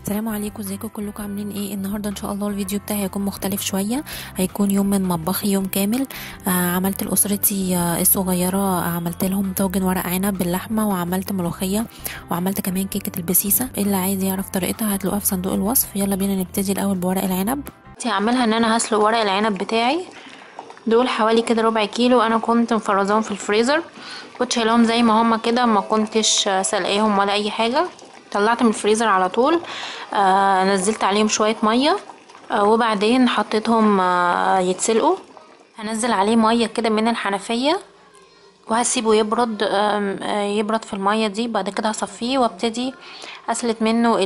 السلام عليكم ازيكم كلكم عاملين ايه النهارده ان شاء الله الفيديو بتاعي هيكون مختلف شويه هيكون يوم من مطبخي يوم كامل آه عملت لاسرتي آه الصغيره آه عملت لهم طاجن ورق عنب باللحمه وعملت ملوخيه وعملت كمان كيكه البسيسه اللي عايز يعرف طريقتها هتلاقوها في صندوق الوصف يلا بينا نبتدي الاول بورق العنب هعملها ان انا هسلق ورق العنب بتاعي دول حوالي كده ربع كيلو انا كنت مفرزاهم في الفريزر كنت شايلاهم زي ما هما كده ما كنتش سلقاهم ولا اي حاجه طلعت من الفريزر على طول آه نزلت عليهم شويه ميه آه وبعدين حطيتهم آه يتسلقوا هنزل عليه ميه كده من الحنفيه وهسيبه يبرد آه يبرد في الميه دي بعد كده هصفيه وابتدي اسلت منه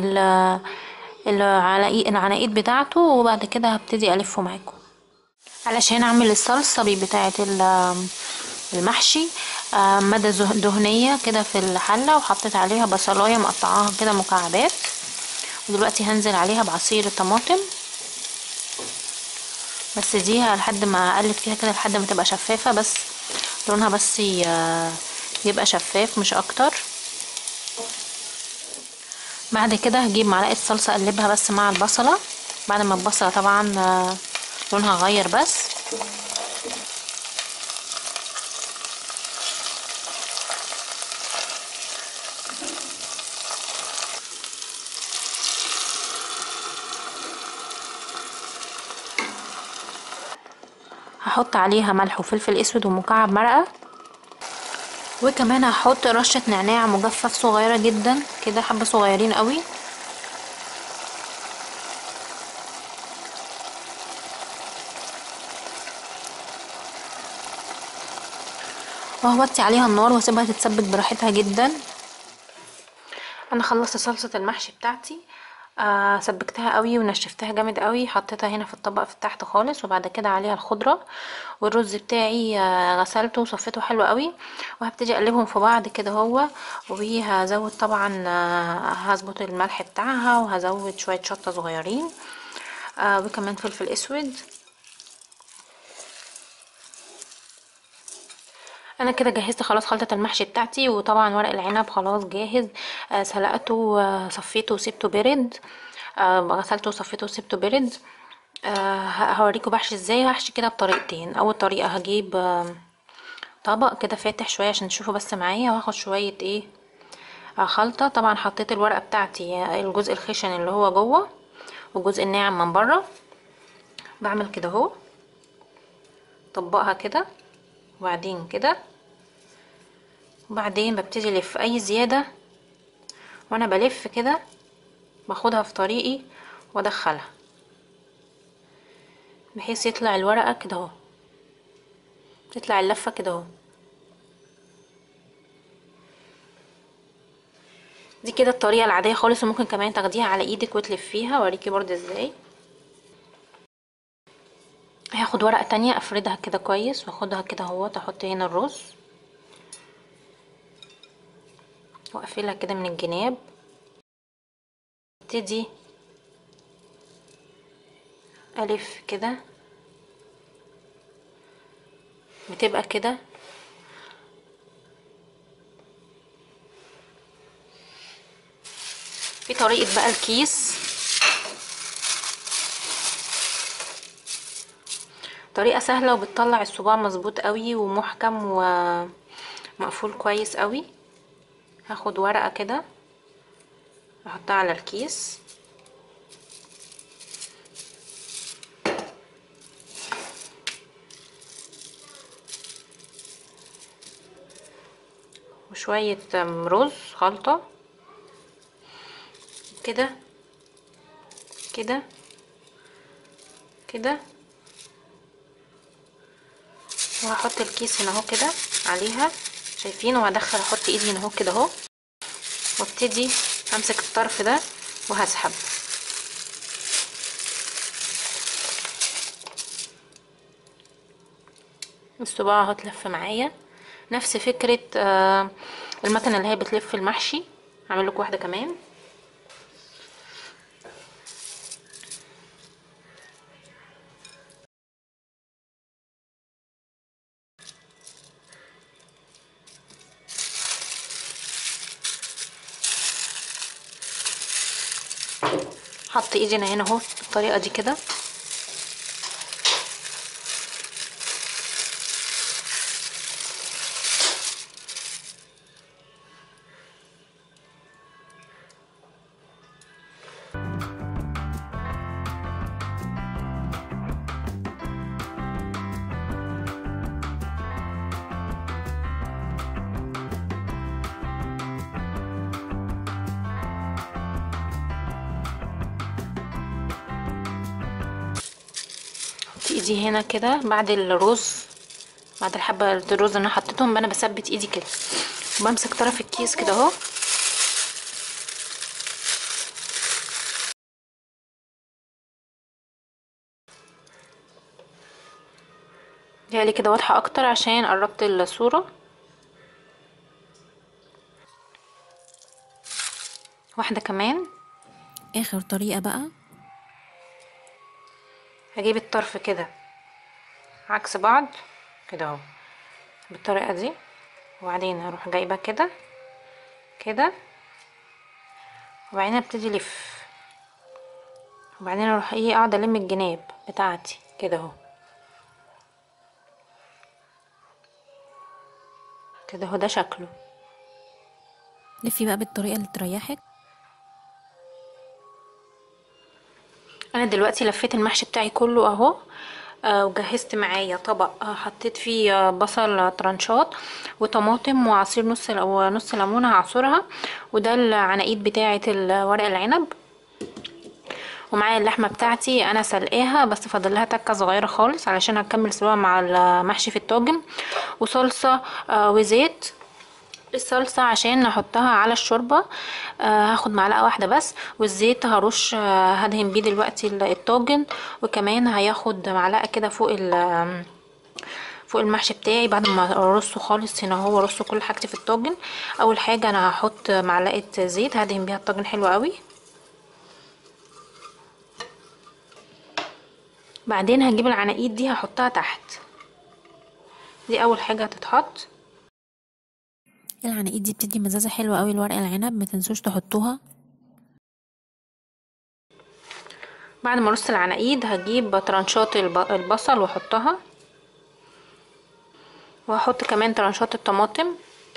العناقيد بتاعته وبعد كده هبتدي الفه معاكم علشان اعمل الصلصه بتاعه المحشي مادة دهنية كده في الحلة وحطيت عليها بصلاية مقطعاها كده مكعبات ودلوقتي هنزل عليها بعصير الطماطم بس دي لحد ما اقلب فيها كده لحد ما تبقى شفافة بس لونها بس يبقى شفاف مش اكتر بعد كده هجيب معلقة صلصة اقلبها بس مع البصلة بعد ما البصلة طبعا لونها غير بس هحط عليها ملح وفلفل اسود ومكعب مرقه وكمان هحط رشه نعناع مجفف صغيره جدا كده حبه صغيرين قوي وهوطي عليها النار واسيبها تتسبك براحتها جدا انا خلصت صلصه المحشي بتاعتي آه سبكتها قوي ونشفتها جامد قوي حطيتها هنا في الطبق في تحت خالص وبعد كده عليها الخضره والرز بتاعي آه غسلته وصفيته حلو قوي وهبتدي اقلبهم في بعض كده هو وهزود طبعا آه هظبط الملح بتاعها وهزود شويه شطه صغيرين آه وكمان فلفل اسود انا كده جهزت خلاص خلطه المحشي بتاعتي وطبعا ورق العنب خلاص جاهز آه سلقته وصفيته وسبته برد آه غسلته وصفيته وسبته برد آه هوريكم بحشي ازاي هحشي كده بطريقتين اول طريقه هجيب آه طبق كده فاتح شويه عشان تشوفوا بس معايا وهاخد شويه ايه آه خلطه طبعا حطيت الورقه بتاعتي الجزء الخشن اللي هو جوه والجزء الناعم من بره بعمل كده اهو طبقها كده وبعدين كده وبعدين ببتدي الف اي زياده وانا بلف كده باخدها في طريقي وادخلها بحيث يطلع الورقه كده اهو تطلع اللفه كده اهو دي كده الطريقه العاديه خالص وممكن كمان تاخديها على ايدك وتلفيها اوريكي برضه ازاي هاخد ورقه تانية افردها كده كويس واخدها كده اهوت احط هنا الرز واقفلها كده من الجناب ابتدي الف كده بتبقى كده في طريقه بقى الكيس طريقة سهلة وبتطلع الصباع مظبوط قوي ومحكم ومقفول كويس قوي هاخد ورقة كده احطها على الكيس وشوية رز خلطة كده كده كده وهحط الكيس هنا اهو كده عليها شايفين وهدخل احط ايدي هنا اهو كده اهو وابتدي امسك الطرف ده وهسحب الصباع اهو اتلف معايا نفس فكرة آه المكنة اللي هي بتلف المحشي هعمل لكم واحدة كمان حط ايدي انا هنا اهو بالطريقه دي كده حط ايدي هنا كده بعد الرز بعد الحبه الرز اللي انا حطيتهم انا بثبت ايدي كده وبمسك طرف الكيس كده اهو لي كده واضحه اكتر عشان قربت الصوره واحده كمان اخر طريقة بقى هجيب الطرف كده عكس بعض كده اهو بالطريقه دي وبعدين هروح جايبه كده كده وبعدين ابتدي الف وبعدين اروح ايه اقعد الم الجناب بتاعتي كده اهو كده اهو ده شكله لفي بقى بالطريقة اللي تريحك انا دلوقتي لفيت المحشي بتاعي كله اهو آه وجهزت معايا طبق آه حطيت فيه آه بصل ترانشات وطماطم وعصير نص ونص ليمونه هعصرها وده العناقيد بتاعه ورق العنب ومعايا اللحمه بتاعتي انا سلقاها بس فاضل لها تكه صغيره خالص علشان هكمل سواها مع المحشي في الطاجن وصلصه آه وزيت الصلصة عشان نحطها على الشوربة آه هاخد معلقة واحدة بس والزيت هرش آه هدهن بيه دلوقتي الطاجن وكمان هياخد معلقة كده فوق ال فوق المحشي بتاعي بعد ما ارصه خالص هنا هو ارصه كل حاجتي في الطاجن اول حاجة انا هحط معلقة زيت هدهن بيها الطاجن حلو قوي بعدين هجيب العناقيد دي هحطها تحت دي اول حاجة هتتحط العناقيد دي بتدي مزازة حلوة قوي لورق العنب ما تنسوش تحطوها بعد ما ارص العناقيد هجيب ترانشات البصل واحطها وهحط كمان ترانشات الطماطم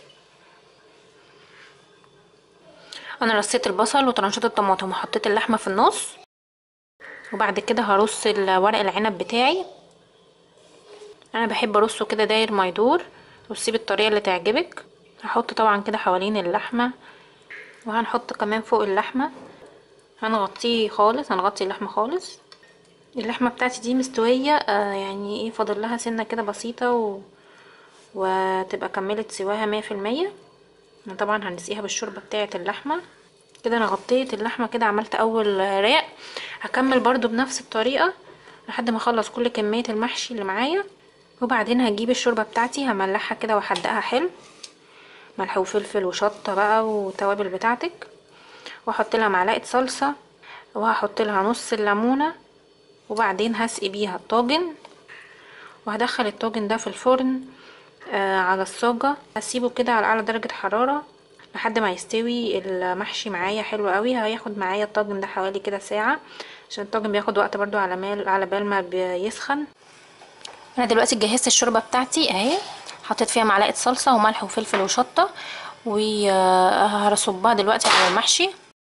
انا رصيت البصل وترانشات الطماطم وحطيت اللحمه في النص وبعد كده هرص ورق العنب بتاعي انا بحب ارصه كده داير ما يدور رصيه بالطريقه اللي تعجبك هحط طبعا كده حوالين اللحمة وهنحط كمان فوق اللحمة هنغطيه خالص هنغطي اللحمة خالص اللحمة بتاعتي دي مستوية آه يعني ايه فاضل لها سنة كده بسيطة و... وتبقى كملت سواها مية في المية طبعا هنسقيها بالشوربة بتاعة اللحمة كده انا غطيت اللحمة كده عملت اول راق هكمل برضو بنفس الطريقة لحد ما اخلص كل كمية المحشي اللي معايا وبعدين هجيب الشوربة بتاعتي هملحها كده واحدقها حلو ملح وفلفل وشطه بقى والتوابل بتاعتك واحط لها معلقه صلصه وهحط لها نص الليمونه وبعدين هسقي بيها الطاجن وهدخل الطاجن ده في الفرن آه على الصاجه هسيبه كده على اعلى درجه حراره لحد ما يستوي المحشي معايا حلو قوي هياخد معايا الطاجن ده حوالي كده ساعه عشان الطاجن بياخد وقت برضو على مال على بال ما بيسخن انا دلوقتي جهزت الشوربه بتاعتي اهي حطيت فيها معلقه صلصه وملح وفلفل وشطه وهرصبها دلوقتي على المحشي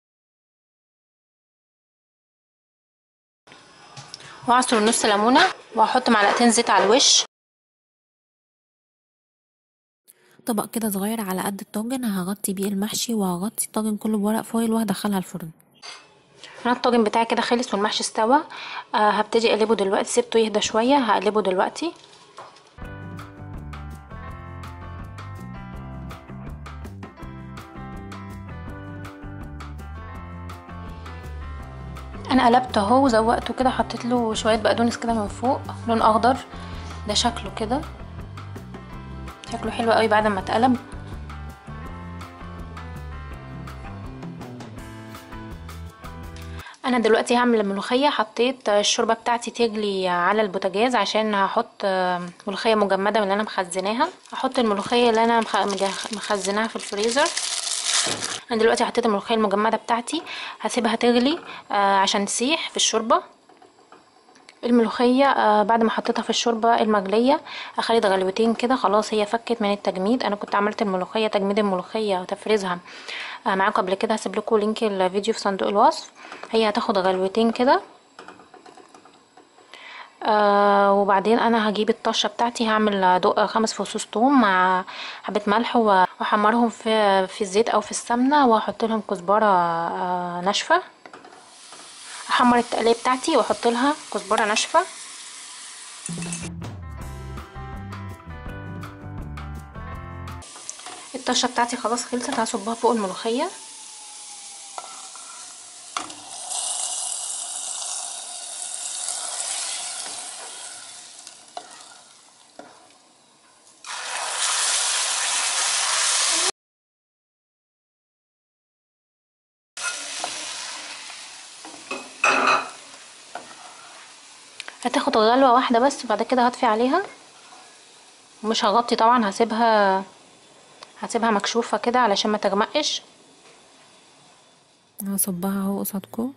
وهعصر نص ليمونه وهحط معلقتين زيت على الوش طبق كده صغير على قد الطاجن هغطي بيه المحشي وهغطي الطاجن كله بورق فويل وهدخلها الفرن انا الطاجن بتاعي كده خلص والمحشي استوى آه هبتدي اقلبه دلوقتي سيبته يهدى شويه هقلبه دلوقتي انا قلبته اهو وزوقته كده حطيت له شويه بقدونس كده من فوق لون اخضر ده شكله كده شكله حلو قوي بعد ما اتقلب انا دلوقتي هعمل الملوخيه حطيت الشوربه بتاعتي تغلي على البوتاجاز عشان هحط ملوخيه مجمده من اللي انا مخزناها هحط الملوخيه اللي انا مخزناها في الفريزر انا دلوقتي حطيت الملوخيه المجمده بتاعتي هسيبها تغلي آه عشان تسيح في الشوربه الملوخية آه بعد ما حطيتها في الشوربة المغلية اخدت غلوتين كده خلاص هي فكت من التجميد انا كنت عملت الملوخية تجميد الملوخية وتفريزها آه معاكم قبل كده هسيب لكم لينك الفيديو في صندوق الوصف هي هتاخد غلوتين كده آه وبعدين انا هجيب الطشه بتاعتي هعمل دق خمس فصوص توم مع حبه ملح واحمرهم في في الزيت او في السمنه واحط لهم كزبره آه ناشفه احمر التقليه بتاعتي واحط لها كزبره ناشفه الطشه بتاعتي خلاص خلصت هصبها فوق الملوخيه هتاخد غلوة واحدة بس وبعد كده هطفي عليها مش هغطي طبعا هسيبها هسيبها مكشوفة كده علشان ما تغمقش هصبها اهو قصادكم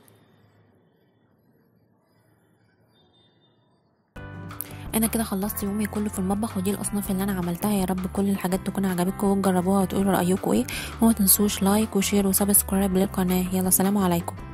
انا كده خلصت يومي كله في المطبخ ودي الاصناف اللي انا عملتها يا رب كل الحاجات تكون عجبتكم وتجربوها وتقولوا رايكم ايه وما تنسوش لايك وشير وسبسكرايب للقناه يلا سلام عليكم